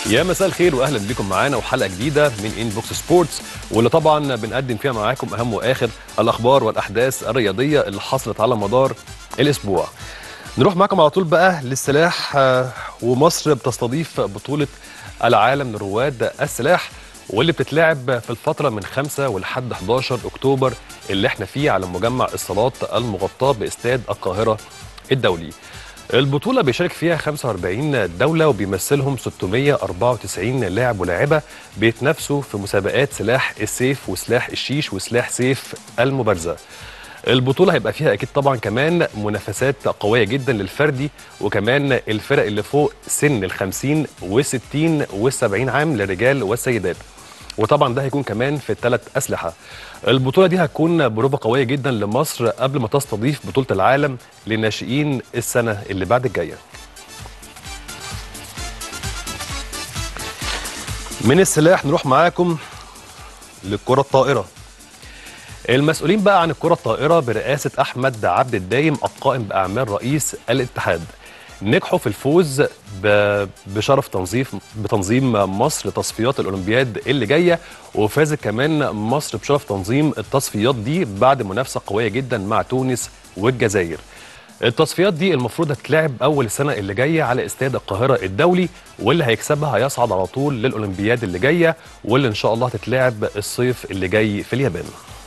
يا مساء الخير واهلا بكم معانا وحلقه جديده من ان بوكس سبورتس واللي طبعا بنقدم فيها معاكم اهم واخر الاخبار والاحداث الرياضيه اللي حصلت على مدار الاسبوع. نروح معاكم على طول بقى للسلاح آه، ومصر بتستضيف بطوله العالم لرواد السلاح واللي بتتلعب في الفتره من 5 ولحد 11 اكتوبر اللي احنا فيه على مجمع الصالات المغطاه باستاد القاهره الدولي. البطولة بيشارك فيها 45 دولة وبيمثلهم 694 لاعب ولاعبة بيتنافسوا في مسابقات سلاح السيف وسلاح الشيش وسلاح سيف المبارزة. البطولة هيبقى فيها أكيد طبعا كمان منافسات قوية جدا للفردي وكمان الفرق اللي فوق سن ال 50 و 60 و 70 عام للرجال والسيدات. وطبعا ده هيكون كمان في الثلاث اسلحه. البطوله دي هتكون بروفه قويه جدا لمصر قبل ما تستضيف بطوله العالم للناشئين السنه اللي بعد الجايه. من السلاح نروح معاكم للكره الطائره. المسؤولين بقى عن الكره الطائره برئاسه احمد عبد الدايم القائم باعمال رئيس الاتحاد. نجحوا في الفوز ب- بشرف تنظيف بتنظيم مصر تصفيات الاولمبياد اللي جايه وفازت كمان مصر بشرف تنظيم التصفيات دي بعد منافسه قويه جدا مع تونس والجزائر. التصفيات دي المفروض هتتلعب اول السنه اللي جايه على استاد القاهره الدولي واللي هيكسبها هيصعد على طول للاولمبياد اللي جايه واللي ان شاء الله هتتلعب الصيف اللي جاي في اليابان.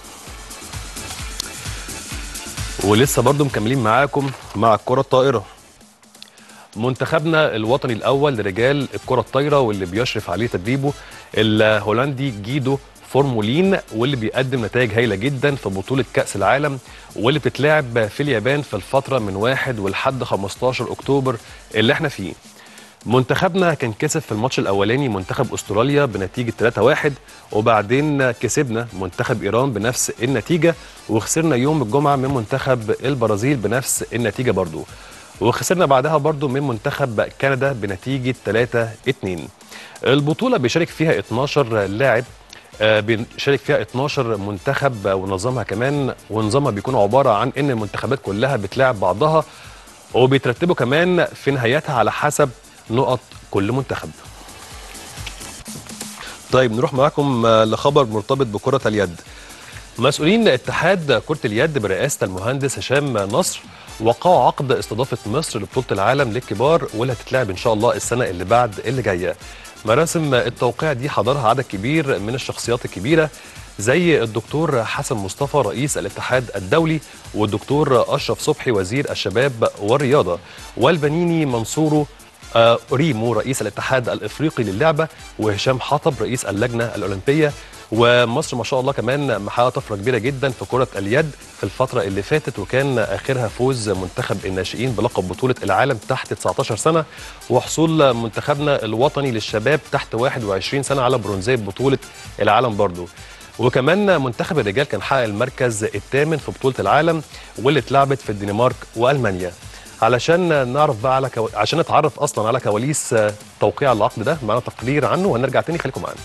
ولسه برضو مكملين معاكم مع الكره الطائره. منتخبنا الوطني الاول لرجال الكره الطايره واللي بيشرف عليه تدريبه الهولندي جيدو فورمولين واللي بيقدم نتائج هايله جدا في بطوله كاس العالم واللي بتتلعب في اليابان في الفتره من 1 ولحد 15 اكتوبر اللي احنا فيه. منتخبنا كان كسب في الماتش الاولاني منتخب استراليا بنتيجه 3-1 وبعدين كسبنا منتخب ايران بنفس النتيجه وخسرنا يوم الجمعه من منتخب البرازيل بنفس النتيجه برضو. وخسرنا بعدها برضو من منتخب كندا بنتيجة 3-2 البطولة بيشارك فيها 12 لاعب آه، بيشارك فيها 12 منتخب ونظامها كمان ونظامها بيكون عبارة عن ان المنتخبات كلها بتلاعب بعضها وبيترتبوا كمان في نهايتها على حسب نقط كل منتخب طيب نروح معاكم آه، لخبر مرتبط بكرة اليد مسؤولين اتحاد كرة اليد برئاسة المهندس هشام نصر وقعوا عقد استضافة مصر لبطولة العالم للكبار واللي هتتلعب إن شاء الله السنة اللي بعد اللي جاية. مراسم التوقيع دي حضرها عدد كبير من الشخصيات الكبيرة زي الدكتور حسن مصطفى رئيس الاتحاد الدولي والدكتور أشرف صبحي وزير الشباب والرياضة والبنيني منصورو آه، ريمو رئيس الاتحاد الافريقي للعبه وهشام حطب رئيس اللجنه الاولمبيه ومصر ما شاء الله كمان محققه طفره كبيره جدا في كره اليد في الفتره اللي فاتت وكان اخرها فوز منتخب الناشئين بلقب بطوله العالم تحت 19 سنه وحصول منتخبنا الوطني للشباب تحت 21 سنه على برونزيه بطوله العالم برضو وكمان منتخب الرجال كان حقق المركز الثامن في بطوله العالم واللي اتلعبت في الدنمارك والمانيا علشان نعرف بقى على كو... عشان نتعرف اصلا على كواليس آه، توقيع العقد ده معانا تقرير عنه وهنرجع تاني خليكم معانا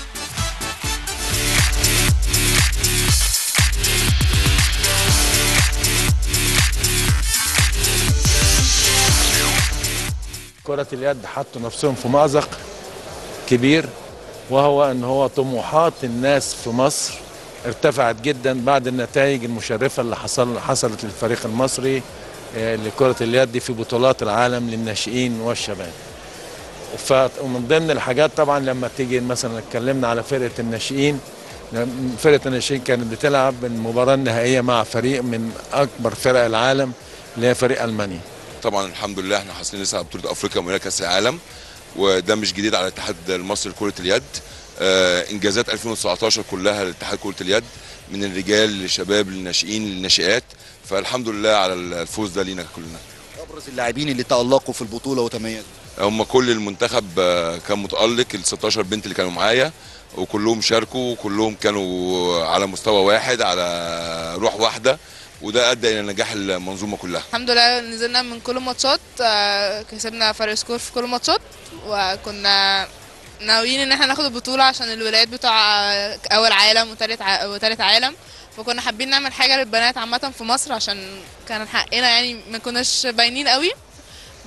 كرة اليد حطوا نفسهم في مأزق كبير وهو ان هو طموحات الناس في مصر ارتفعت جدا بعد النتائج المشرفة اللي حصل حصلت للفريق المصري آه، لكرة اليد في بطولات العالم للناشئين والشباب ف- ومن ضمن الحاجات طبعا لما تيجي مثلا اتكلمنا على فرقة الناشئين فرقة الناشئين كانت بتلعب المباراة النهائية مع فريق من أكبر فرق العالم اللي هي فريق ألمانيا طبعا الحمد لله احنا حاصلين لسه على بطوله افريقيا ومنها كاس العالم وده مش جديد على الاتحاد المصري لكره اليد آه انجازات 2019 كلها لاتحاد كره اليد من الرجال للشباب للناشئين للناشئات فالحمد لله على الفوز ده لينا كلنا ابرز اللاعبين اللي تالقوا في البطوله وتميزوا هم كل المنتخب آه، كان متالق ال 16 بنت اللي كانوا معايا وكلهم شاركوا وكلهم كانوا على مستوى واحد على روح واحده وده ادى الى نجاح المنظومه كلها الحمد لله نزلنا من كل الماتشات آه، كسبنا فرق سكور في كل الماتشات وكنا ناويين ان احنا ناخد البطولة عشان الولايات بتوع آه، اول عالم وتالت ع... وتالت عالم فكنا حابين نعمل حاجة للبنات عامة في مصر عشان كان حقنا يعني ما كناش باينين قوي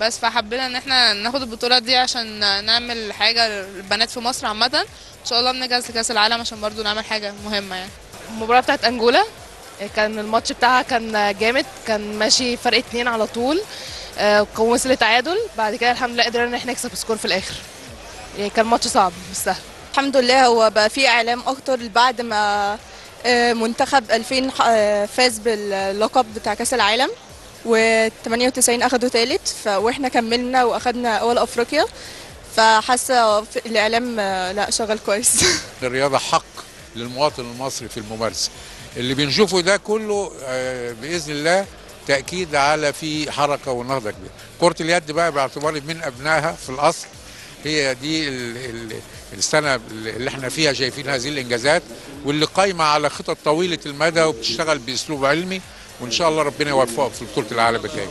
بس فحبينا ان احنا ناخد البطوله دي عشان نعمل حاجه للبنات في مصر عامه ان شاء الله بنجهز لكاس العالم عشان برضو نعمل حاجه مهمه يعني المباراة بتاعت أنجولا كان الماتش بتاعها كان جامد كان ماشي فرق اتنين على طول آه، وكان وصل لتعادل بعد كده الحمد لله قدرنا ان احنا نكسب سكور في الاخر يعني كان ماتش صعب مش سهل الحمد لله هو بقى في اعلام اكتر بعد ما آه، منتخب 2000 ح- آه، فاز باللقب بتاع كاس العالم و98 اخدوا ثالث ف... واحنا كملنا واخدنا اول افريقيا فحاسه في- الاعلام آه، لا شغال كويس الرياضة حق للمواطن المصري في الممارسة اللي بنشوفه ده كله آه، بإذن الله تأكيد على في حركة ونهضة كبيرة كرة اليد بقى باعتباري من أبنائها في الأصل هي دي ال- ال- السنة اللي احنا فيها شايفين هذه الإنجازات واللي قايمة على خطط طويلة المدى وبتشتغل بأسلوب علمي وإن شاء الله ربنا يوفقك في بطولة العالم الجاية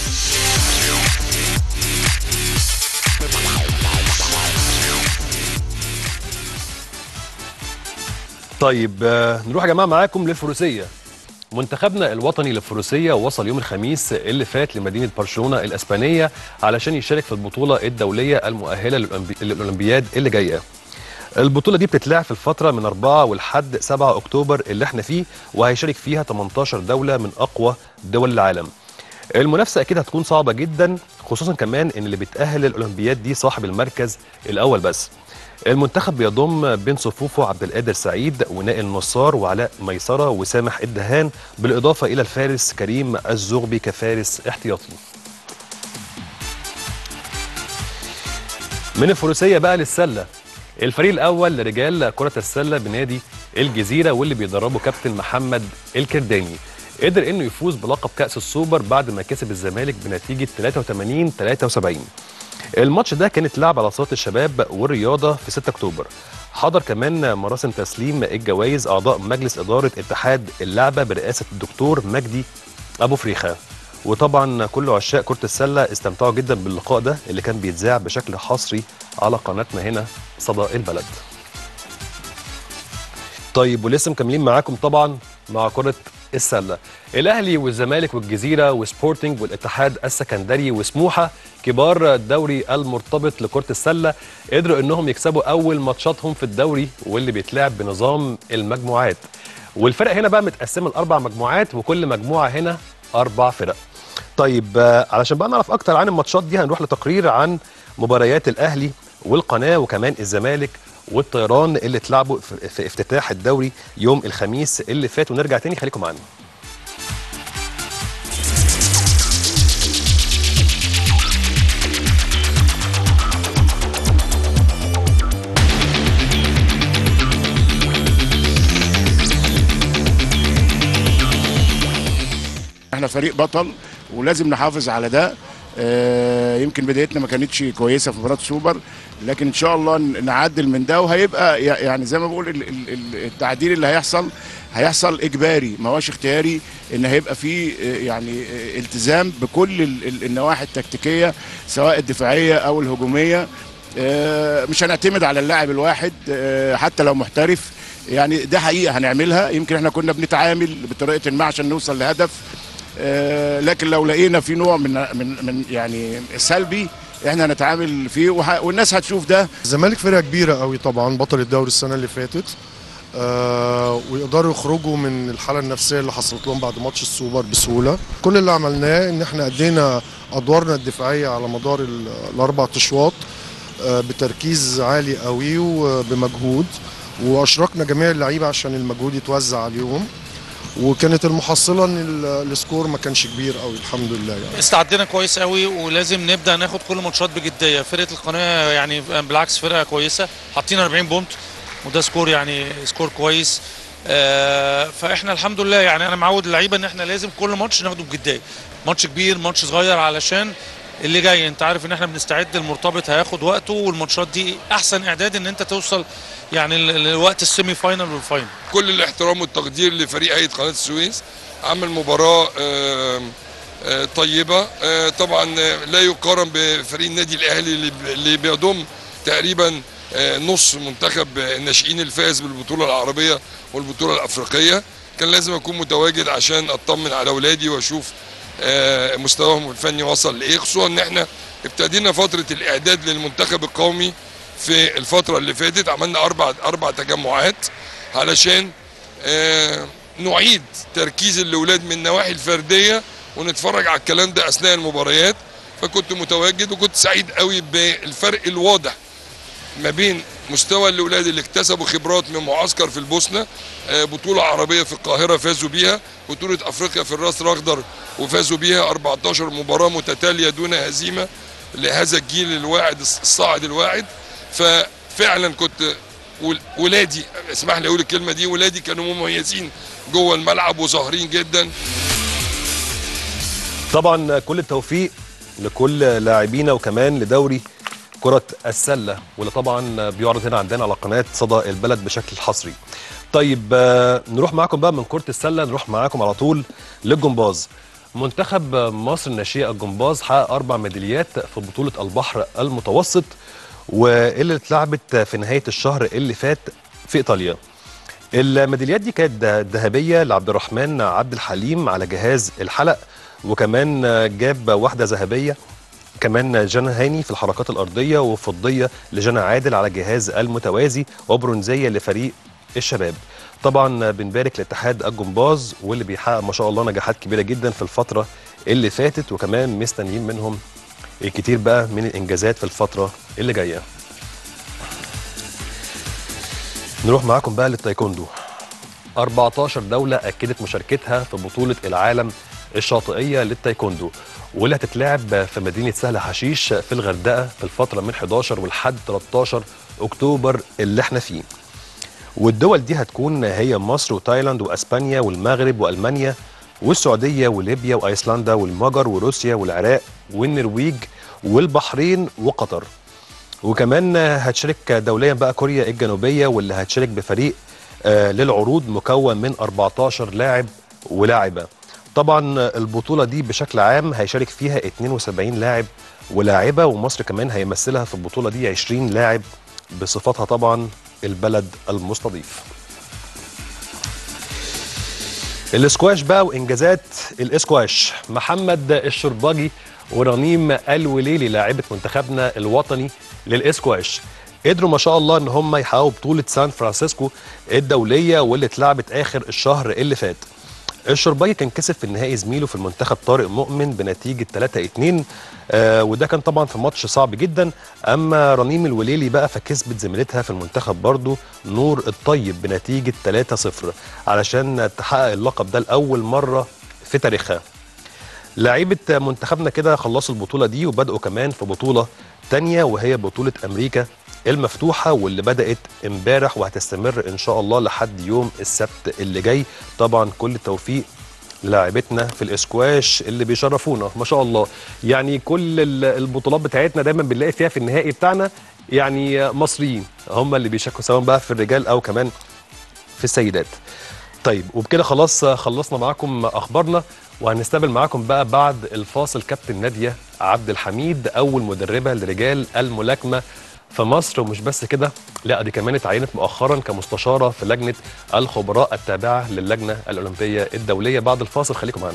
طيب آه، نروح يا جماعه معاكم للفروسيه منتخبنا الوطني للفروسيه وصل يوم الخميس اللي فات لمدينه برشلونه الاسبانيه علشان يشارك في البطوله الدوليه المؤهله للأولمبي- للاولمبياد اللي جايه البطوله دي بتتلعب في الفتره من 4 ولحد 7 اكتوبر اللي احنا فيه وهيشارك فيها 18 دوله من اقوى دول العالم المنافسه اكيد هتكون صعبه جدا خصوصا كمان ان اللي بيتاهل للاولمبياد دي صاحب المركز الاول بس المنتخب بيضم بين صفوفه عبد القادر سعيد ونائل نصار وعلاء ميسره وسامح الدهان بالاضافه الى الفارس كريم الزغبي كفارس احتياطي من الفروسيه بقى للسله الفريق الاول لرجال كره السله بنادي الجزيره واللي بيدربه كابتن محمد الكرداني قدر انه يفوز بلقب كاس السوبر بعد ما كسب الزمالك بنتيجه 83 73 الماتش ده كانت لعب على صالة الشباب والرياضة في 6 أكتوبر حضر كمان مراسم تسليم الجوائز أعضاء مجلس إدارة اتحاد اللعبة برئاسة الدكتور مجدي أبو فريخة وطبعا كل عشاق كرة السلة استمتعوا جدا باللقاء ده اللي كان بيتذاع بشكل حصري على قناتنا هنا صدى البلد طيب ولسه مكملين معاكم طبعا مع كرة السلة الأهلي والزمالك والجزيرة وسبورتنج والاتحاد السكندري وسموحة كبار الدوري المرتبط لكرة السلة قدروا إنهم يكسبوا أول ماتشاتهم في الدوري واللي بيتلعب بنظام المجموعات والفرق هنا بقى متقسمة لأربع مجموعات وكل مجموعة هنا أربع فرق طيب آه، علشان بقى نعرف أكتر عن الماتشات دي هنروح لتقرير عن مباريات الأهلي والقناة وكمان الزمالك والطيران اللي اتلعبوا في في افتتاح الدوري يوم الخميس اللي فات ونرجع تاني خليكم معانا احنا فريق بطل ولازم نحافظ على ده آه، يمكن بدايتنا ما كانتش كويسه في مباراه سوبر لكن ان شاء الله ن- نعدل من ده وهيبقى ي- يعني زي ما بقول ال- ال- ال- التعديل اللي هيحصل هيحصل اجباري ما هوش اختياري ان هيبقى فيه آه، يعني آه، التزام بكل ال- ال- النواحي التكتيكيه سواء الدفاعيه او الهجوميه آه، مش هنعتمد على اللاعب الواحد آه، حتى لو محترف يعني ده حقيقه هنعملها يمكن احنا كنا بنتعامل بطريقه ما عشان نوصل لهدف آه، لكن لو لقينا في نوع من من من يعني سلبي احنا هنتعامل فيه وح- والناس هتشوف ده الزمالك فرقه كبيره قوي طبعا بطل الدوري السنه اللي فاتت آه ويقدروا يخرجوا من الحاله النفسيه اللي حصلت لهم بعد ماتش السوبر بسهوله كل اللي عملناه ان احنا ادينا ادوارنا الدفاعيه على مدار ال- الاربع اشواط آه بتركيز عالي قوي وبمجهود واشركنا جميع اللعيبه عشان المجهود يتوزع عليهم وكانت المحصله ان ال- السكور ما كانش كبير قوي الحمد لله يعني استعدينا كويس قوي ولازم نبدا ناخد كل ماتشات بجديه فرقه القناه يعني بالعكس فرقه كويسه حاطين 40 بونت وده سكور يعني سكور كويس آه، فاحنا الحمد لله يعني انا معود اللعيبه ان احنا لازم كل ماتش ناخده بجديه ماتش كبير ماتش صغير علشان اللي جاي انت عارف ان احنا بنستعد المرتبط هياخد وقته والماتشات دي احسن اعداد ان انت توصل يعني ل- لوقت السيمي فاينل والفاينل كل الاحترام والتقدير لفريق هيئه قناه السويس عمل مباراه آم، آه، طيبه آه، طبعا آه، لا يقارن بفريق النادي الاهلي اللي ب- اللي بيضم تقريبا آه، نص منتخب الناشئين الفائز بالبطوله العربيه والبطوله الافريقيه كان لازم اكون متواجد عشان اطمن على اولادي واشوف آه، مستواهم الفني وصل لايه خصوصا ان احنا ابتدينا فتره الاعداد للمنتخب القومي في الفتره اللي فاتت عملنا اربع اربع تجمعات علشان آه، نعيد تركيز الاولاد من النواحي الفرديه ونتفرج على الكلام ده اثناء المباريات فكنت متواجد وكنت سعيد قوي بالفرق الواضح ما بين مستوى الاولاد اللي اكتسبوا خبرات من معسكر في البوسنه آه، بطوله عربيه في القاهره فازوا بيها بطوله افريقيا في الراس الاخضر وفازوا بيها 14 مباراه متتاليه دون هزيمه لهذا الجيل الواعد الصاعد الواعد ففعلا كنت ول- ولادي اسمح لي اقول الكلمه دي ولادي كانوا مميزين جوه الملعب وظاهرين جدا طبعا كل التوفيق لكل لاعبينا وكمان لدوري كرة السلة واللي طبعا بيعرض هنا عندنا على قناة صدى البلد بشكل حصري طيب آه، نروح معاكم بقى من كرة السلة نروح معاكم على طول للجمباز منتخب مصر الناشئة الجمباز حقق أربع ميداليات في بطولة البحر المتوسط واللي اتلعبت في نهاية الشهر اللي فات في إيطاليا الميداليات دي كانت ده- ذهبيه لعبد الرحمن عبد الحليم على جهاز الحلق وكمان جاب واحده ذهبيه كمان جنى هاني في الحركات الارضيه وفضيه لجنى عادل على جهاز المتوازي وبرونزيه لفريق الشباب طبعا بنبارك لاتحاد الجمباز واللي بيحقق ما شاء الله نجاحات كبيره جدا في الفتره اللي فاتت وكمان مستنيين منهم الكتير بقى من الانجازات في الفتره اللي جايه نروح معاكم بقى للتايكوندو 14 دولة أكدت مشاركتها في بطولة العالم الشاطئية للتايكوندو واللي هتتلعب في مدينة سهل حشيش في الغردقة في الفترة من 11 ولحد 13 أكتوبر اللي احنا فيه والدول دي هتكون هي مصر وتايلاند وأسبانيا والمغرب وألمانيا والسعودية وليبيا وأيسلندا والمجر وروسيا والعراق والنرويج والبحرين وقطر وكمان هتشارك دوليا بقى كوريا الجنوبيه واللي هتشارك بفريق آه، للعروض مكون من 14 لاعب ولاعبه طبعا البطوله دي بشكل عام هيشارك فيها 72 لاعب ولاعبه ومصر كمان هيمثلها في البطوله دي 20 لاعب بصفتها طبعا البلد المستضيف الاسكواش بقى وانجازات الاسكواش محمد الشرباجي ورنيم الوليلي لاعبه منتخبنا الوطني للاسكواش قدروا ما شاء الله ان هم يحققوا بطوله سان فرانسيسكو الدوليه واللي اتلعبت اخر الشهر اللي فات الشرباجي كان كسب في النهائي زميله في المنتخب طارق مؤمن بنتيجه 3-2 آه وده كان طبعا في ماتش صعب جدا اما رنيم الوليلي بقى فكسبت زميلتها في المنتخب برضو نور الطيب بنتيجه 3-0 علشان تحقق اللقب ده لاول مره في تاريخها لعيبه منتخبنا كده خلصوا البطوله دي وبداوا كمان في بطوله تانية وهي بطوله امريكا المفتوحه واللي بدات امبارح وهتستمر ان شاء الله لحد يوم السبت اللي جاي طبعا كل التوفيق لاعبتنا في الاسكواش اللي بيشرفونا ما شاء الله يعني كل ال- البطولات بتاعتنا دايما بنلاقي فيها في النهائي بتاعنا يعني مصريين هم اللي بيشاركوا سواء بقى في الرجال او كمان في السيدات طيب وبكده خلاص خلصنا معاكم اخبارنا وهنستقبل معاكم بقى بعد الفاصل كابتن ناديه عبد الحميد اول مدربه لرجال الملاكمه في مصر ومش بس كده لا دي كمان اتعينت مؤخرا كمستشاره في لجنه الخبراء التابعه للجنه الاولمبيه الدوليه بعد الفاصل خليكم معانا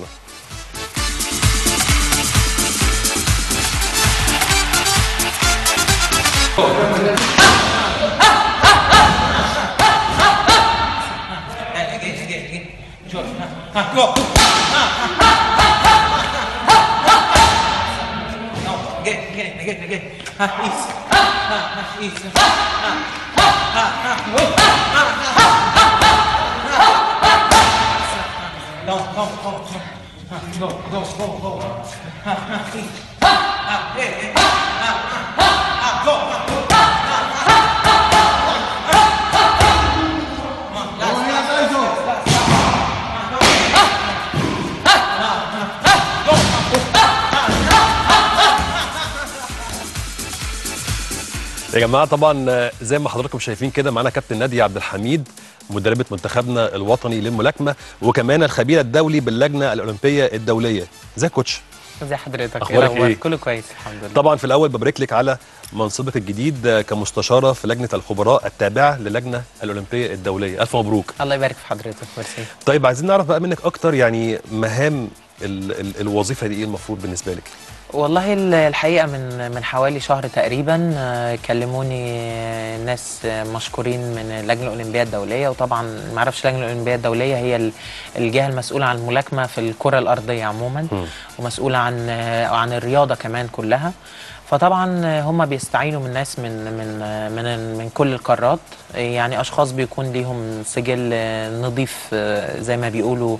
يا جماعه طبعا آه، زي ما حضراتكم شايفين كده معانا كابتن ناديه عبد الحميد مدربه منتخبنا الوطني للملاكمه وكمان الخبير الدولي باللجنه الاولمبيه الدوليه ازيك كوتش ازي حضرتك أخبارك الأخبار؟ إيه؟ كله كويس الحمد لله طبعا في الاول ببارك لك على منصبك الجديد آه، كمستشاره في لجنه الخبراء التابعه للجنه الاولمبيه الدوليه الف مبروك الله يبارك في حضرتك ميرسي طيب عايزين نعرف بقى منك اكتر يعني مهام ال ال الوظيفه دي ايه المفروض بالنسبه لك والله ال- الحقيقه من من حوالي شهر تقريبا آه، كلموني ناس مشكورين من اللجنه الاولمبيه الدوليه وطبعا ما اعرفش اللجنه الاولمبيه الدوليه هي ال- الجهه المسؤوله عن الملاكمه في الكره الارضيه عموما ومسؤوله عن عن الرياضه كمان كلها فطبعا هم بيستعينوا من ناس من من من من كل القارات يعني اشخاص بيكون ليهم سجل نظيف زي ما بيقولوا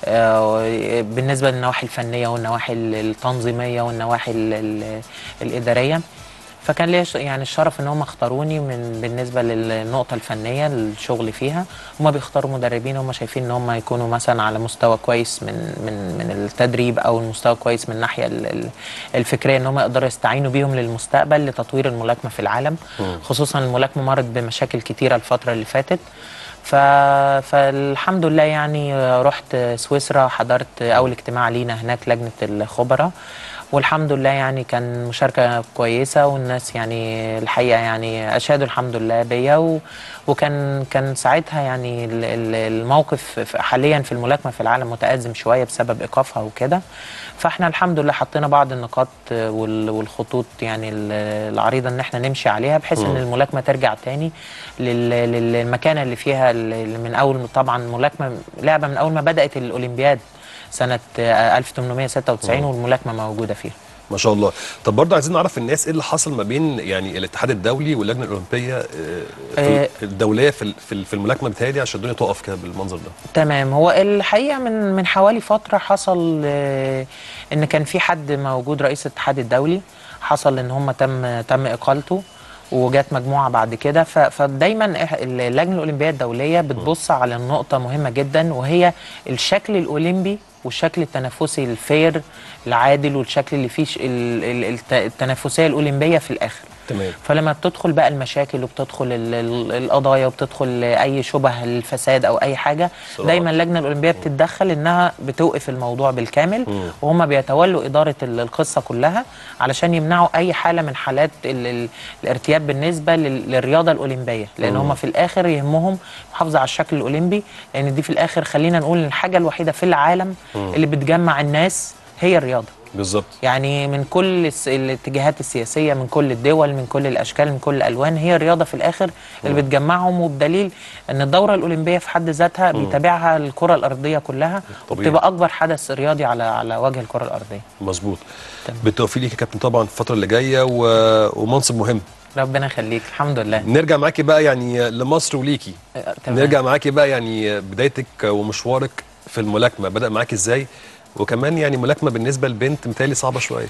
آه، بالنسبه للنواحي الفنيه والنواحي التنظيميه والنواحي ال- ال- الاداريه فكان ليا ش- يعني الشرف ان هم اختاروني من بالنسبه للنقطه الفنيه الشغل فيها هم بيختاروا مدربين هم شايفين ان هم يكونوا مثلا على مستوى كويس من من من التدريب او المستوى كويس من الناحيه ال- ال- الفكريه ان هم يقدروا يستعينوا بيهم للمستقبل لتطوير الملاكمه في العالم خصوصا الملاكمه مرت بمشاكل كتيره الفتره اللي فاتت ف... فالحمد لله يعني رحت سويسرا حضرت اول اجتماع لينا هناك لجنه الخبراء والحمد لله يعني كان مشاركة كويسة والناس يعني الحقيقة يعني أشادوا الحمد لله بيا و... وكان كان ساعتها يعني ال- ال- الموقف في- حاليا في الملاكمة في العالم متأزم شوية بسبب إيقافها وكده فاحنا الحمد لله حطينا بعض النقاط وال- والخطوط يعني ال- العريضة ان احنا نمشي عليها بحيث ان مم. الملاكمة ترجع تاني لل- لل- للمكانة اللي فيها ال- من اول طبعا ملاكمة لعبة من اول ما بدأت الأولمبياد سنة آه، 1896 مم. والملاكمة موجودة فيها ما شاء الله طب برضه عايزين نعرف الناس ايه اللي حصل ما بين يعني الاتحاد الدولي واللجنه الاولمبيه آه، آه. في الدوليه في ال- في ال- في الملاكمه بتهيألي عشان الدنيا تقف كده بالمنظر ده تمام هو الحقيقه من من حوالي فتره حصل آه، ان كان في حد موجود رئيس الاتحاد الدولي حصل ان هم تم تم اقالته وجات مجموعه بعد كده ف- فدايما إح- اللجنه الاولمبيه الدوليه بتبص على النقطه مهمه جدا وهي الشكل الاولمبي والشكل التنافسي الفير العادل والشكل اللي فيه ش- ال- ال- الت- التنافسيه الاولمبيه في الاخر تمام فلما بتدخل بقى المشاكل وبتدخل ال- ال- القضايا وبتدخل اي شبه الفساد او اي حاجه صراحة. دايما اللجنه الاولمبيه بتتدخل انها بتوقف الموضوع بالكامل وهم بيتولوا اداره ال- القصه كلها علشان يمنعوا اي حاله من حالات ال- ال- الارتياب بالنسبه لل- للرياضه الاولمبيه لان مم. هم في الاخر يهمهم محافظه على الشكل الاولمبي لان دي في الاخر خلينا نقول الحاجه الوحيده في العالم مم. اللي بتجمع الناس هي الرياضه بالظبط يعني من كل الس- الاتجاهات السياسية من كل الدول من كل الأشكال من كل الألوان هي الرياضة في الآخر اللي بتجمعهم وبدليل أن الدورة الأولمبية في حد ذاتها مم. بيتابعها الكرة الأرضية كلها طبيعي. وبتبقى أكبر حدث رياضي على على وجه الكرة الأرضية مظبوط بالتوفيق ليك يا كابتن طبعا الفتره اللي جايه و... ومنصب مهم ربنا يخليك الحمد لله نرجع معاكي بقى يعني لمصر وليكي تمام. نرجع معاكي بقى يعني بدايتك ومشوارك في الملاكمه بدا معاكي ازاي وكمان يعني ملاكمه بالنسبه لبنت متهيألي صعبه شويه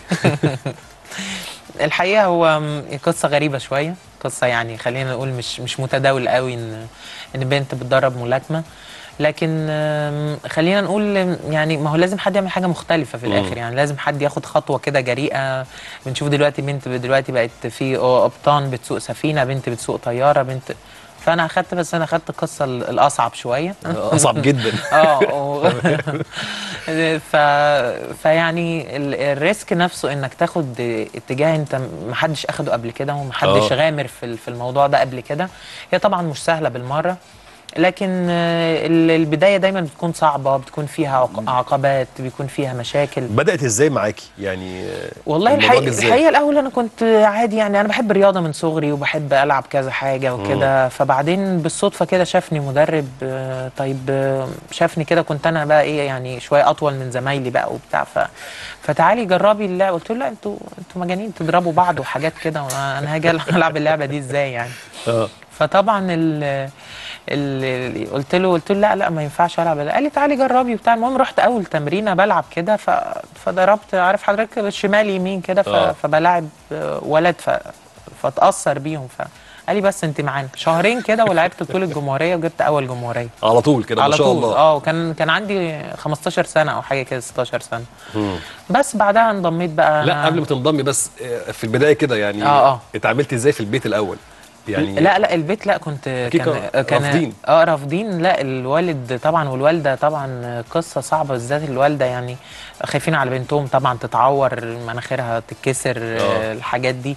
الحقيقه هو م- قصه غريبه شويه قصه يعني خلينا نقول مش مش متداول قوي ان ان بنت بتدرب ملاكمه لكن آم، خلينا نقول آم، يعني ما هو لازم حد يعمل حاجه مختلفه في مم. الاخر يعني لازم حد ياخد خطوه كده جريئه بنشوف دلوقتي بنت دلوقتي بقت في قبطان بتسوق سفينه بنت بتسوق طياره بنت فانا اخدت بس انا اخدت القصه ال- الاصعب شويه اصعب جدا اه و- ف... فيعني ال- الريسك نفسه انك تاخد اتجاه انت محدش اخده قبل كده ومحدش آه. غامر في ال- في الموضوع ده قبل كده هي طبعا مش سهله بالمره لكن آه، ال- البدايه دايما بتكون صعبه بتكون فيها عق- عقبات بيكون فيها مشاكل بدات ازاي معاكي يعني والله الموضوع الحقيقة, جه إزاي؟ الحقيقة الأول أنا كنت عادي يعني أنا بحب الرياضة من صغري وبحب ألعب كذا حاجة وكده فبعدين بالصدفة كده شافني مدرب آه، طيب آه، شافني كده كنت أنا بقى إيه يعني شوية أطول من زمايلي بقى وبتاع ف... فتعالي جربي اللعبة قلت له لا أنتوا أنتوا مجانين تضربوا بعض وحاجات كده وأنا- أنا هاجي ألعب اللعبة دي إزاي يعني اه فطبعا ال ال قلت له قلت له لا لا ما ينفعش العب قال لي تعالي جربي وبتاع المهم رحت اول تمرينه بلعب كده ف... فضربت عارف حضرتك شمال يمين كده ف... آه. فبلاعب ولد ف... فاتاثر بيهم ف قال لي بس انت معانا شهرين كده ولعبت بطوله الجمهوريه وجبت اول جمهوريه على طول كده ما على شاء طول الله اه وكان كان عندي 15 سنه او حاجه كده 16 سنه مم. بس بعدها انضميت بقى لا قبل ما تنضمي بس آه، في البدايه كده يعني آه، آه. اتعاملتي ازاي في البيت الاول يعني لا لا البيت لا كنت أكيد كان كانوا كان رافضين. اه رافضين لا الوالد طبعا والوالده طبعا قصه صعبه بالذات الوالده يعني خايفين على بنتهم طبعا تتعور مناخيرها تتكسر آه. آه. الحاجات دي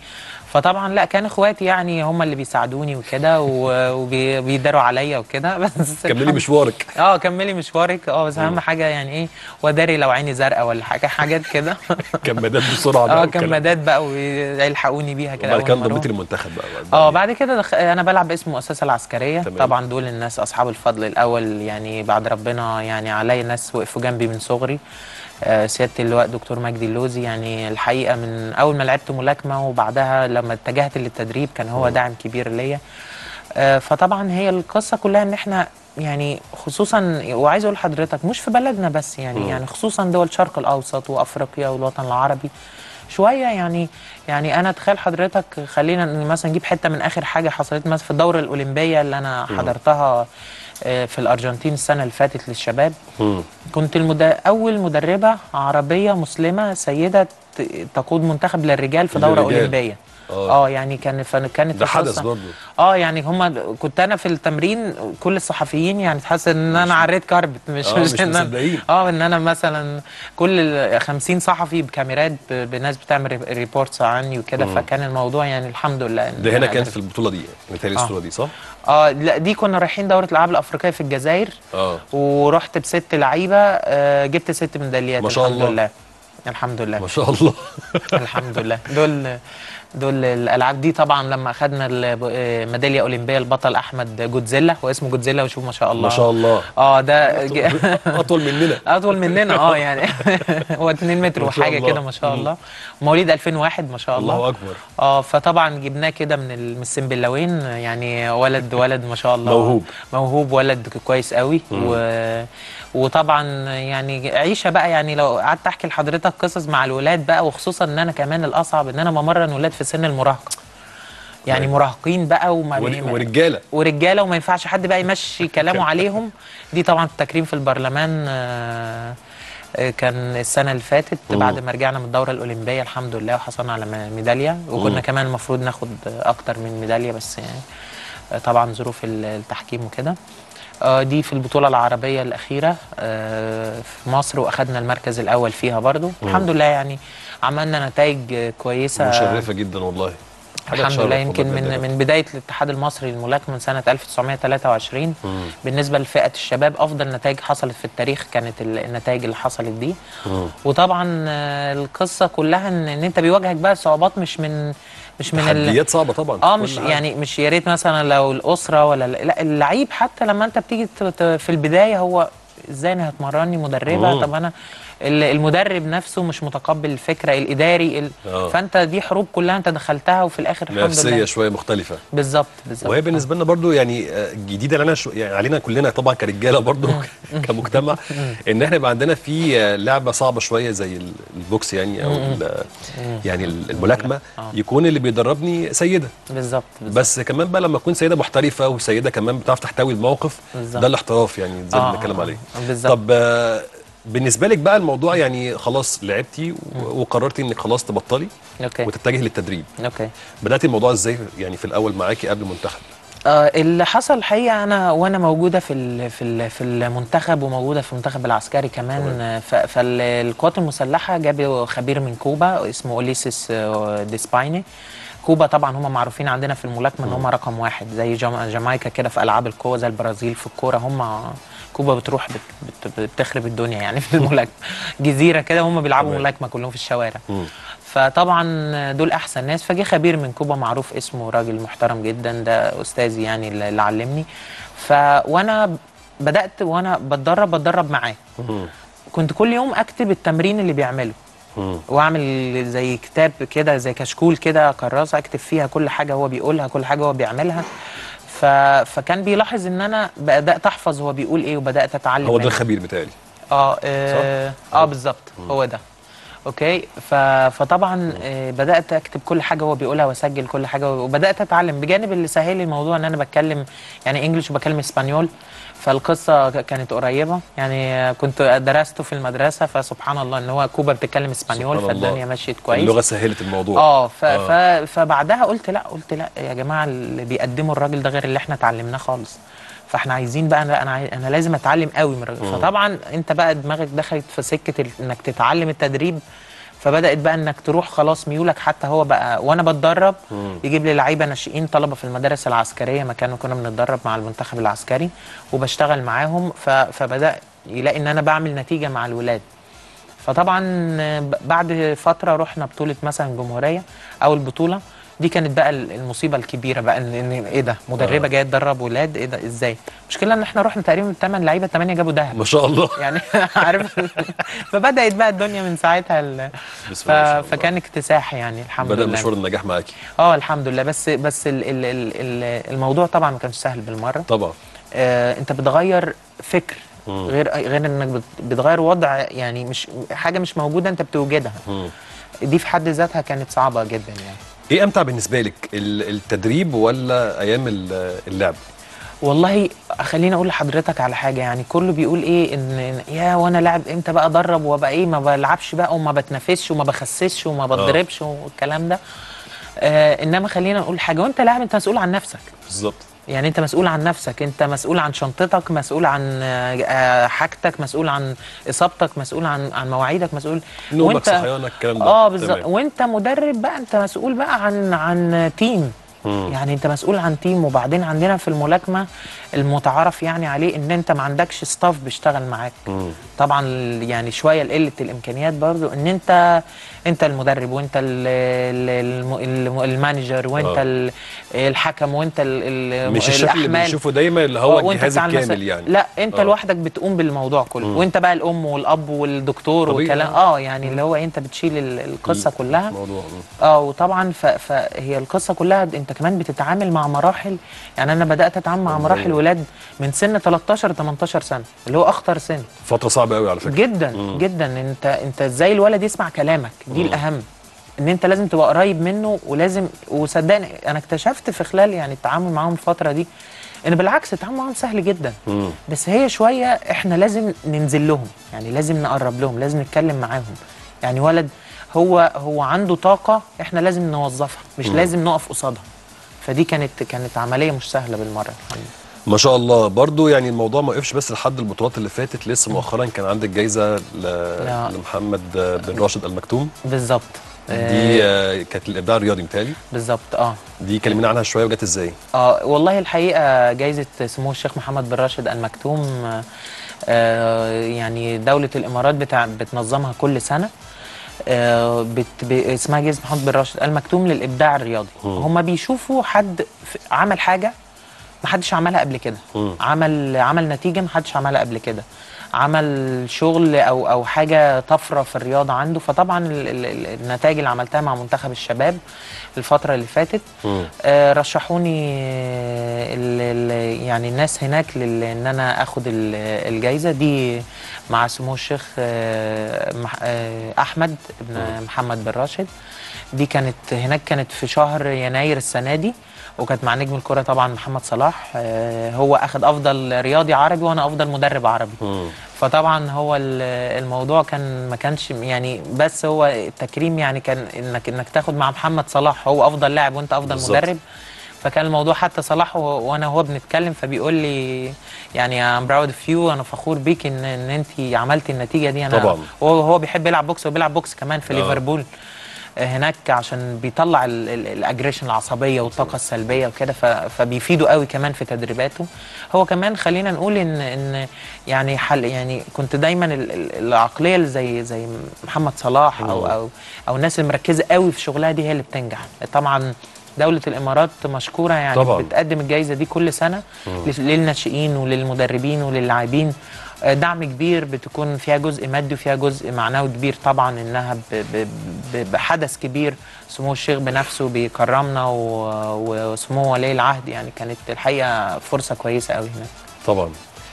فطبعا لا كان اخواتي يعني هم اللي بيساعدوني وكده و- وبيداروا عليا وكده بس كملي الحمد- مشوارك اه كملي مشوارك اه بس اهم حاجه يعني ايه وداري لو عيني زرقاء ولا حاجه حاجات كده كمادات بسرعه بقى اه والكلام. كمادات بقى ويلحقوني بيها كده وبعد أول كده ما انضميتي أروح. للمنتخب بقى بعد- اه بعد كده دخ... انا بلعب باسم المؤسسه العسكريه تمام. طبعا دول الناس اصحاب الفضل الاول يعني بعد ربنا يعني عليا ناس وقفوا جنبي من صغري آه، سياده اللواء دكتور مجدي اللوزي يعني الحقيقه من اول ما لعبت ملاكمه وبعدها لما اتجهت للتدريب كان هو داعم كبير ليا آه، فطبعا هي القصه كلها ان احنا يعني خصوصا وعايز اقول لحضرتك مش في بلدنا بس يعني مم. يعني خصوصا دول الشرق الاوسط وافريقيا والوطن العربي شويه يعني يعني انا تخيل حضرتك خلينا مثلا نجيب حته من اخر حاجه حصلت مثلا في الدوره الاولمبيه اللي انا مم. حضرتها آه، في الارجنتين السنه اللي فاتت للشباب مم. كنت المد... اول مدربه عربيه مسلمه سيده ت- تقود منتخب للرجال في دوره للرجال. اولمبيه اه اه يعني كان فن- كانت ده حدث القصة- برضه اه يعني هما كنت انا في التمرين كل الصحفيين يعني تحس ان انا عريت كاربت مش آه، مش ان أنا- مصدقين. اه ان انا مثلا كل ال 50 صحفي بكاميرات ب- بناس بتعمل ري- ريبورتس عني وكده مم. فكان الموضوع يعني الحمد لله إن ده هنا أنا كانت قدرت. في البطوله دي متهيألي آه. الصوره دي صح؟ اه لا دي كنا رايحين دوره الالعاب الافريقيه في الجزائر اه ورحت بست لعيبه آه جبت ست ميداليات ما شاء الحمد الله. لله الحمد لله ما شاء الله الحمد لله دول دول الالعاب دي طبعا لما اخذنا الميداليه اولمبيه البطل احمد جودزيلا هو اسمه جودزيلا وشوف ما شاء الله ما شاء الله اه ده ج- اطول مننا اطول مننا اه يعني هو 2 متر ما شاء وحاجه الله. كده ما شاء مم. الله مواليد 2001 ما شاء الله الله اكبر اه فطبعا جبناه كده من ال- من السنبلاوين يعني ولد ولد ما شاء الله موهوب. موهوب ولد كويس قوي مم. و وطبعا يعني عيشه بقى يعني لو قعدت احكي لحضرتك قصص مع الولاد بقى وخصوصا ان انا كمان الاصعب ان انا بمرن ولاد في سن المراهقه يعني طيب. مراهقين بقى وما ور- ما- ورجاله ورجاله وما ينفعش حد بقى يمشي كلامه عليهم دي طبعا التكريم في البرلمان آه، آه، كان السنه اللي فاتت مم. بعد ما رجعنا من الدوره الاولمبيه الحمد لله وحصلنا على م- ميداليه وكنا مم. كمان المفروض ناخد اكتر من ميداليه بس يعني آه، طبعا ظروف ال- التحكيم وكده آه، دي في البطوله العربيه الاخيره آه، في مصر واخدنا المركز الاول فيها برضو مم. الحمد لله يعني عملنا نتائج آه، كويسه مشرفه جدا والله حاجة الحمد تشرف لله والله يمكن بجد من يا من بدايه الاتحاد المصري للملاكمه من سنه 1923 مم. بالنسبه لفئه الشباب افضل نتائج حصلت في التاريخ كانت ال- النتائج اللي حصلت دي مم. وطبعا آه، القصه كلها ان, إن انت بيواجهك بقى صعوبات مش من مش من ال- تحديات صعبه طبعا اه في مش كل حاجة. يعني مش يا ريت مثلا لو الاسره ولا لا اللعيب حتى لما انت بتيجي ت- ت- في البدايه هو ازاي انا هتمرني مدربه مم. طب انا ال- المدرب نفسه مش متقبل الفكره الاداري ال... آه. فانت دي حروب كلها انت دخلتها وفي الاخر الحمد نفسيه لله شويه مختلفه بالظبط بالظبط وهي بالنسبه لنا برضو يعني آه، جديده علينا شو يعني علينا كلنا طبعا كرجاله برضو كمجتمع ان احنا يبقى عندنا في آه، لعبه صعبه شويه زي ال- البوكس يعني او ال- يعني ال- الملاكمه آه. يكون اللي بيدربني سيده بالظبط بالظبط بس كمان بقى لما تكون سيده محترفه وسيده كمان بتعرف تحتوي الموقف بالظبط. ده الاحتراف يعني زي اللي آه، بنتكلم آه، عليه بالظبط طب آه، بالنسبه لك بقى الموضوع يعني خلاص لعبتي و- وقررتي انك خلاص تبطلي اوكي وتتجهي للتدريب اوكي بداتي الموضوع ازاي يعني في الاول معاكي قبل المنتخب آه اللي حصل الحقيقه انا وانا موجوده في ال في ال في المنتخب وموجوده في المنتخب العسكري كمان آه، ف- فالقوات المسلحه جابوا خبير من كوبا اسمه اوليسيس آه، ديسبايني كوبا طبعا هم معروفين عندنا في الملاكمه ان هم رقم واحد زي جام- جامايكا كده في العاب القوه زي البرازيل في الكوره هم كوبا بتروح بت بت بتخرب الدنيا يعني في الملاكمه جزيره كده هم بيلعبوا تمام. ملاكمه كلهم في الشوارع مم. فطبعا دول احسن ناس فجه خبير من كوبا معروف اسمه راجل محترم جدا ده استاذي يعني اللي اللي علمني ف وانا بدات وانا بتدرب بتدرب معاه مم. كنت كل يوم اكتب التمرين اللي بيعمله مم. واعمل زي كتاب كده زي كشكول كده كراسه اكتب فيها كل حاجه هو بيقولها كل حاجه هو بيعملها ف... فكان بيلاحظ ان انا بدات احفظ هو بيقول ايه وبدات اتعلم هو ده منه. الخبير بتاعي اه اه, آه بالظبط هو ده اوكي ف... فطبعا آه بدات اكتب كل حاجه هو بيقولها واسجل كل حاجه وبدات اتعلم بجانب اللي سهل لي الموضوع ان انا بتكلم يعني انجلش وبكلم اسبانيول فالقصه ك- كانت قريبه يعني آه، كنت درسته في المدرسه فسبحان الله ان هو كوبا بتتكلم اسبانيول سبحان الله. فالدنيا مشيت كويس اللغه سهلت الموضوع اه ف... آه. ف... فبعدها قلت لا قلت لا يا جماعه اللي بيقدمه الراجل ده غير اللي احنا اتعلمناه خالص فاحنا عايزين بقى انا انا, عاي- أنا لازم اتعلم قوي من الراجل مم. فطبعا انت بقى دماغك دخلت في سكه ال- انك تتعلم التدريب فبدات بقى انك تروح خلاص ميولك حتى هو بقى وانا بتدرب يجيب لي لعيبه ناشئين طلبه في المدارس العسكريه مكان كنا بنتدرب مع المنتخب العسكري وبشتغل معاهم ف... فبدا يلاقي ان انا بعمل نتيجه مع الولاد فطبعا ب- بعد فتره رحنا بطوله مثلا جمهوريه اول بطوله دي كانت بقى ال- المصيبه الكبيره بقى ان, إن ايه ده مدربه آه. جايه تدرب ولاد ايه ده ازاي المشكله ان احنا رحنا تقريبا 8 لعيبه 8 جابوا ذهب ما شاء الله يعني عارف فبدات بقى الدنيا من ساعتها ال... بسم ف... الله ما شاء الله. فكان اكتساح يعني الحمد بدا لله مشوار النجاح معاكي اه الحمد لله بس بس ال... ال... ال... ال- الموضوع طبعا ما كانش سهل بالمره طبعا آه انت بتغير فكر مم. غير غير انك بت- بتغير وضع يعني مش حاجه مش موجوده انت بتوجدها مم. دي في حد ذاتها كانت صعبه جدا يعني ايه امتع بالنسبه لك ال- التدريب ولا ايام ال- اللعب والله خليني اقول لحضرتك على حاجه يعني كله بيقول ايه ان إن- يا وانا لاعب امتى بقى ادرب وابقى ايه ما بلعبش بقى وما بتنافسش وما بخسسش وما بتضربش والكلام ده آه انما خلينا نقول حاجه وانت لاعب انت مسؤول عن نفسك بالظبط يعني انت مسؤول عن نفسك انت مسؤول عن شنطتك مسؤول عن آه، آه، حاجتك مسؤول عن اصابتك مسؤول عن عن مواعيدك مسؤول نومك صحيانك الكلام ده اه بالظبط تمام. وانت مدرب بقى انت مسؤول بقى عن عن تيم مم. يعني انت مسؤول عن تيم وبعدين عندنا في الملاكمه المتعارف يعني عليه ان انت ما عندكش ستاف بيشتغل معاك مم. طبعا ال- يعني شويه قله الامكانيات برضو ان انت انت المدرب وانت ال- ال- الم- الم- المانجر وانت آه. ال- الحكم وانت ال- ال- مش الشكل اللي الأحمال. بنشوفه دايما اللي هو آه، وانت الجهاز بتاع المسا- الكامل يعني لا انت آه. لوحدك بتقوم بالموضوع كله مم. وانت بقى الام والاب والدكتور طبيعي. والكلام اه يعني اللي هو انت بتشيل ال- القصه كلها الموضوع اه وطبعا ف... فهي القصه كلها انت كمان بتتعامل مع مراحل يعني انا بدات اتعامل مع مراحل ولاد من سن 13 ل 18 سنه اللي هو اخطر سن فتره صعبه قوي على فكره جدا مم. جدا انت انت ازاي الولد يسمع كلامك دي الاهم ان انت لازم تبقى قريب منه ولازم وصدقني انا اكتشفت في خلال يعني التعامل معاهم الفتره دي ان بالعكس التعامل معاهم سهل جدا مم. بس هي شويه احنا لازم ننزل لهم يعني لازم نقرب لهم لازم نتكلم معاهم يعني ولد هو هو عنده طاقه احنا لازم نوظفها مش مم. لازم نقف قصادها فدي كانت كانت عمليه مش سهله بالمره الحقيقة. ما شاء الله برضو يعني الموضوع ما وقفش بس لحد البطولات اللي فاتت لسه مؤخرا كان عندك جايزه ل... لا. لمحمد بن راشد المكتوم بالظبط دي آه، كانت الابداع الرياضي متهيألي بالظبط اه دي كلمينا عنها شويه وجت ازاي اه والله الحقيقه جائزه سمو الشيخ محمد بن راشد المكتوم آه، آه يعني دوله الامارات بتاع بتنظمها كل سنه آه بت ب- اسمها جائزه محمد بن راشد المكتوم للابداع الرياضي مم. هم بيشوفوا حد في- عمل حاجه ما حدش عملها قبل كده مم. عمل عمل نتيجه ما حدش عملها قبل كده عمل شغل او او حاجه طفره في الرياضه عنده فطبعا ال- ال- ال- النتائج اللي عملتها مع منتخب الشباب الفتره اللي فاتت مم. آه، رشحوني آه، ال ال يعني الناس هناك لل- ان انا اخد ال- الجايزه دي مع سمو الشيخ آه، مح- آه، احمد بن محمد بن راشد دي كانت هناك كانت في شهر يناير السنه دي وكانت مع نجم الكره طبعا محمد صلاح آه، هو اخد افضل رياضي عربي وانا افضل مدرب عربي مم. فطبعا هو ال- الموضوع كان ما كانش يعني بس هو التكريم يعني كان انك انك تاخد مع محمد صلاح هو افضل لاعب وانت افضل بالظبط. مدرب فكان الموضوع حتى صلاح و- وانا هو بنتكلم فبيقول لي يعني ام براود اوف يو انا فخور بيك ان ان انت عملتي النتيجه دي انا طبعاً. هو هو بيحب يلعب بوكس وبيلعب بوكس كمان في آه. ليفربول هناك عشان بيطلع الاجريشن العصبيه والطاقه السلبيه وكده ف- فبيفيدوا قوي كمان في تدريباته هو كمان خلينا نقول ان ان يعني حل يعني كنت دايما ال- ال- العقليه اللي زي زي محمد صلاح او او او الناس اللي مركزه قوي في شغلها دي هي اللي بتنجح طبعا دولة الإمارات مشكورة يعني طبعاً. بتقدم الجائزة دي كل سنة مم. للناشئين وللمدربين وللاعبين آه، دعم كبير بتكون فيها جزء مادي وفيها جزء معنوي كبير طبعا انها ب- ب- ب- بحدث كبير سمو الشيخ بنفسه بيكرمنا و- وسمو ولي العهد يعني كانت الحقيقه فرصه كويسه قوي هناك طبعا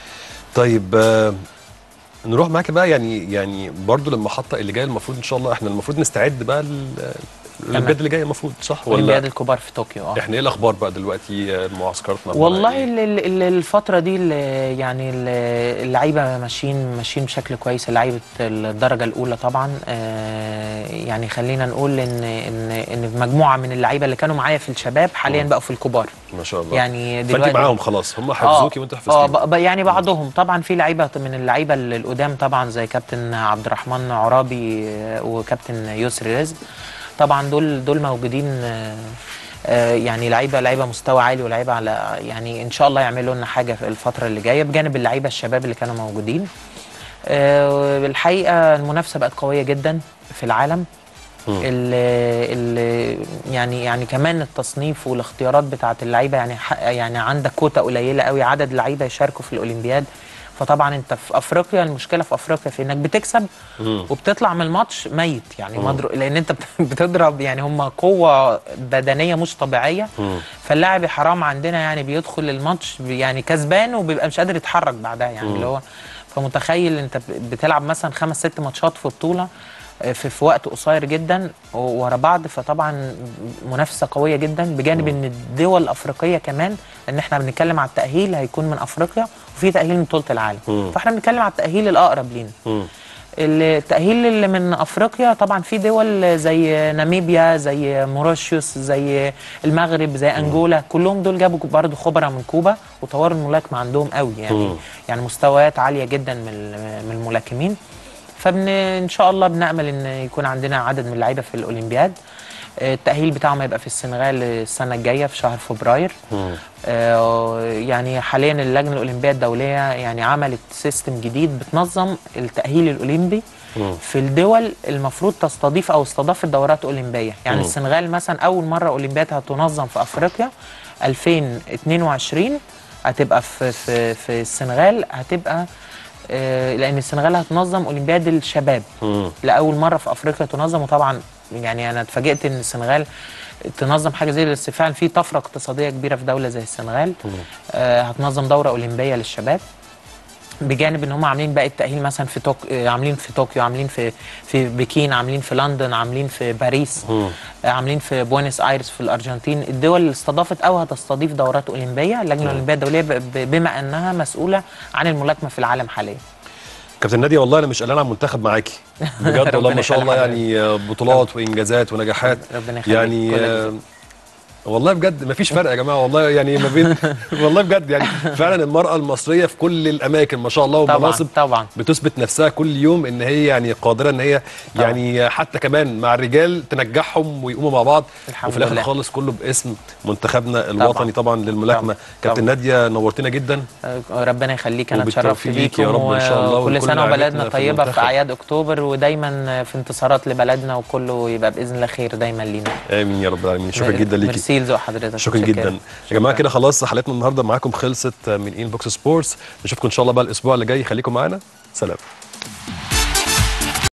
طيب آه، نروح معاك بقى يعني يعني برضو للمحطه اللي جايه المفروض ان شاء الله احنا المفروض نستعد بقى ل- الاولمبياد اللي جايه المفروض صح ولا اولمبياد الكبار في طوكيو اه احنا ايه الاخبار بقى دلوقتي آه، معسكراتنا والله ال- ال- ال- الفترة دي ال- يعني ال- اللعيبة ماشيين ماشيين بشكل كويس لعيبة الدرجة الأولى طبعا آه، يعني خلينا نقول إن إن إن مجموعة من اللعيبة اللي كانوا معايا في الشباب حاليا بقوا في الكبار ما شاء الله يعني فانت دلوقتي معاهم خلاص هم حفظوكي وانت اه حفظتيهم ب- ب- يعني بعضهم طبعا في لعيبه من اللعيبه ال- القدام طبعا زي كابتن عبد الرحمن عرابي آه، وكابتن يسري رزق طبعا دول دول موجودين آه، آه، يعني لعيبه لعيبه مستوى عالي ولعيبه على يعني ان شاء الله يعملوا لنا حاجه في الفتره اللي جايه بجانب اللعيبه الشباب اللي كانوا موجودين آه، الحقيقه المنافسه بقت قويه جدا في العالم ال ال يعني يعني كمان التصنيف والاختيارات بتاعت اللعيبه يعني ح- يعني عندك كوتا قليله قوي عدد لعيبه يشاركوا في الاولمبياد فطبعا انت في افريقيا المشكله في افريقيا في انك بتكسب وبتطلع من الماتش ميت يعني مم. مضرو لان انت بت- بتضرب يعني هم قوه بدنيه مش طبيعيه فاللاعب حرام عندنا يعني بيدخل الماتش بي- يعني كسبان وبيبقى مش قادر يتحرك بعدها يعني مم. اللي هو فمتخيل انت ب- بتلعب مثلا خمس ست ماتشات في بطوله آه، في, في وقت قصير جدا و- ورا بعض فطبعا منافسه قويه جدا بجانب ان الدول الافريقيه كمان ان احنا بنتكلم على التاهيل هيكون من افريقيا وفي تاهيل من بطوله العالم مم. فاحنا بنتكلم على التاهيل الاقرب لينا مم. التأهيل اللي من أفريقيا طبعا في دول زي ناميبيا زي موريشيوس زي المغرب زي أنجولا كلهم دول جابوا برضه خبراء من كوبا وطوروا الملاكمة عندهم قوي يعني مم. يعني مستويات عالية جدا من ال- من الملاكمين فبن إن شاء الله بنأمل إن يكون عندنا عدد من اللعيبة في الأولمبياد التأهيل بتاعهم هيبقى في السنغال السنة الجاية في شهر فبراير مم. آه، يعني حاليا اللجنه الاولمبيه الدوليه يعني عملت سيستم جديد بتنظم التاهيل الاولمبي مم. في الدول المفروض تستضيف او استضافت دورات اولمبيه يعني مم. السنغال مثلا اول مره اولمبياد هتنظم في افريقيا 2022 هتبقى في في في السنغال هتبقى آه، لان السنغال هتنظم اولمبياد الشباب مم. لاول مره في افريقيا تنظم وطبعا يعني انا اتفاجئت ان السنغال تنظم حاجه زي بس فعلا في طفره اقتصاديه كبيره في دوله زي السنغال آه هتنظم دوره اولمبيه للشباب بجانب ان هم عاملين باقي التاهيل مثلا في توك... آه، عاملين في طوكيو عاملين في في بكين عاملين في لندن عاملين في باريس مم. آه، عاملين في بوينس ايرس في الارجنتين الدول اللي استضافت او هتستضيف دورات اولمبيه اللجنه الاولمبيه الدوليه ب... ب- بما انها مسؤوله عن الملاكمه في العالم حاليا كابتن ناديه والله انا مش قلقان على المنتخب معاكي بجد والله ربنا ما شاء الله يخلي يعني آه، بطولات وانجازات ونجاحات ربنا يخليك يعني كلك آه، والله بجد ما فيش فرق يا جماعه والله يعني ما بين والله بجد يعني فعلا المراه المصريه في كل الاماكن ما شاء الله طبعا ومناصب طبعا بتثبت نفسها كل يوم ان هي يعني قادره ان هي طبعا. يعني حتى كمان مع الرجال تنجحهم ويقوموا مع بعض الحمد وفي الاخر لله. خالص كله باسم منتخبنا الوطني طبعا للملاكمه كابتن طبعا. ناديه نورتنا جدا آه، ربنا يخليك انا اتشرفت وبالتوفيق ليك بيكم يا رب إن شاء الله وكل ولكل سنه لاعبتنا وبلدنا في طيبه في المنتخب. اعياد اكتوبر ودايما في انتصارات لبلدنا وكله يبقى باذن الله خير دايما لينا امين يا رب العالمين شكرا جدا ليكي ميرسي لذوق حضرتك شكرا متشكر. جدا يا جماعه كده خلاص حلقتنا النهارده معاكم خلصت من ان بوكس سبورتس نشوفكم ان شاء الله بقى الاسبوع اللي جاي خليكم معانا سلام